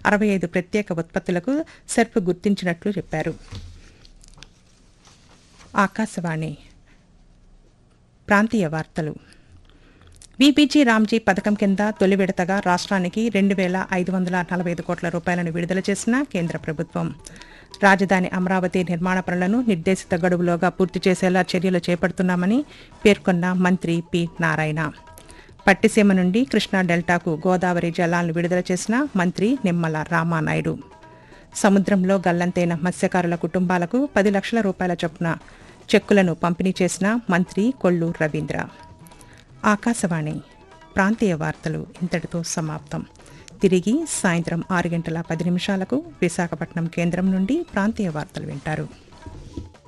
అరవై ఐదు ప్రత్యేక ఉత్పత్తులకు సెర్ప్ గుర్తించినట్లు చెప్పారు ఆకాశవాణి ప్రాంతీయ వార్తలు బీపీజీ రామ్జీ పథకం కింద తొలి విడతగా రాష్ట్రానికి రెండు వేల ఐదు వందల నలభై ఐదు కోట్ల రూపాయలను విడుదల చేసిన కేంద్ర ప్రభుత్వం రాజధాని అమరావతి నిర్మాణ పనులను నిర్దేశిత గడువులోగా పూర్తి చేసేలా చర్యలు చేపడుతున్నామని పేర్కొన్న మంత్రి పి నారాయణ పట్టిసీమ నుండి కృష్ణా డెల్టాకు గోదావరి జలాలను విడుదల చేసిన మంత్రి నిమ్మల రామానాయుడు సముద్రంలో గల్లంతైన మత్స్యకారుల కుటుంబాలకు పది లక్షల రూపాయల చొప్పున చెక్కులను పంపిణీ చేసిన మంత్రి కొల్లు రవీంద్ర ఆకాశవాణి ప్రాంతీయ వార్తలు ఇంతటితో సమాప్తం తిరిగి సాయంత్రం ఆరు గంటల పది నిమిషాలకు విశాఖపట్నం కేంద్రం నుండి ప్రాంతీయ వార్తలు వింటారు